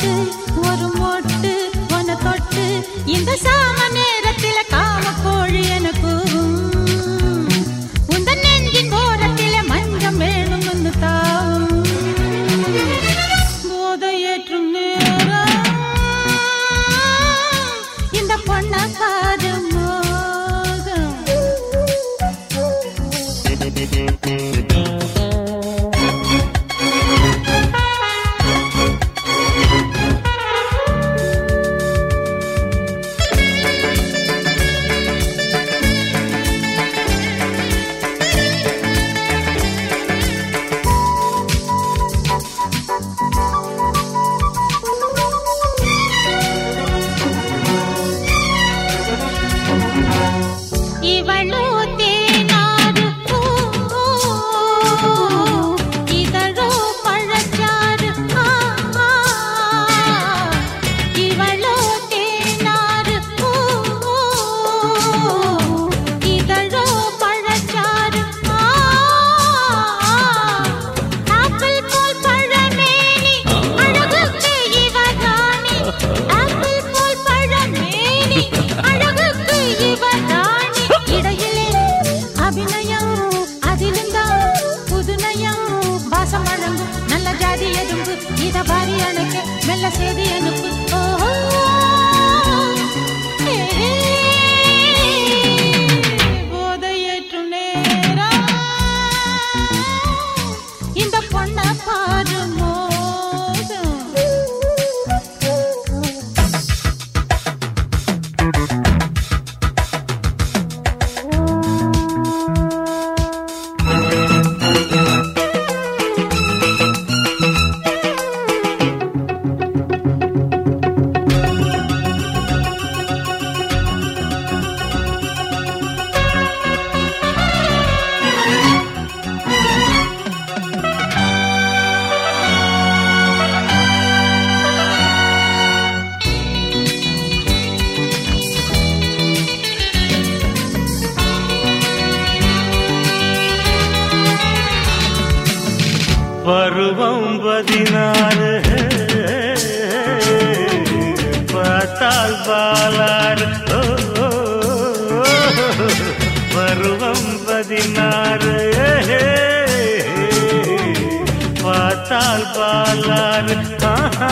போட்டு ஒரு மொட்டு உன தொட்டு இந்த சாம நேரத்தில காம கோழி எனக்கு உந்த நெஞ்சின் ஓரத்தில மஞ்சம் வேணும் வந்து தாவும் போதையேற்றும் நேரம் இந்த பொண்ண பாரு மோகம் இவளோ தேனாறு பூ, இதழோ பழச்சாறு ஆ, ஆ. இவளோ தேனாறு பூ, இதழோ பழச்சாறு ஆ, ஆ. ஆப்பிள் போல் பழமேனி அழகுக்கு இவ ராணி ஆப்பிள் போல் பழமேனி அழகுக்கு இவ ராணி இடையிலே அபிநயம் அதிலுந்தான் புதுநயம் வாசம் வழங்கும் நல்ல ஜாதி எதும்பு இத பாரி அணைக்க மெல்ல செய்தி அனுப்பு ஓஹோ. ஏ, போதையேற்றும் நேரம் இந்த பொண்ண பாரு மோகம் பருவம் பதினாறு பார்த்தால் பாலாறு ஓ, ஓ, ஓ. பருவம் பதினாறு பார்த்தால் பாலாறு ஆஹா.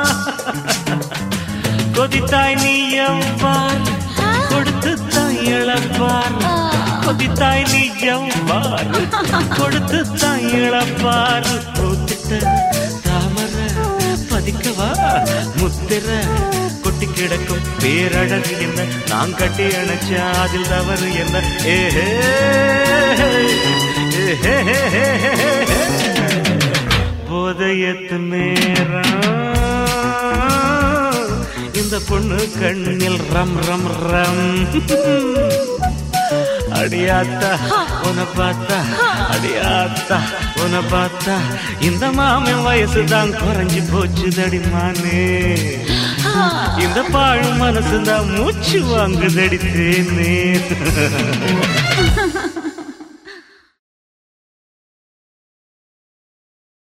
கொதித்தாய் நீ எவ்வாறு கொடுத்து தாய் இழப்பார் கொதித்தாய் நீ எவ்வாறு கொடுத்து தாய் இழப்பார் பூத்திட்ட தாமர பதிக்கவா முத்திர கொட்டி கிடக்கும் பேரழகு என்ன நான் கட்டி அணைச்ச அதில் தவறு என்ன ஏஹே போதையத்து நேரம் இந்த பொண்ணு கண்ணில் ரம் ரம் ரம் அடியாத்தா உன பார்த்தா அடியாத்தா உன பார்த்தா இந்த மாமன் வயசு தான் குறைஞ்சு போச்சு தடிமானே இந்த பாழும் மனசு தான் மூச்சு வாங்குதடி தேனே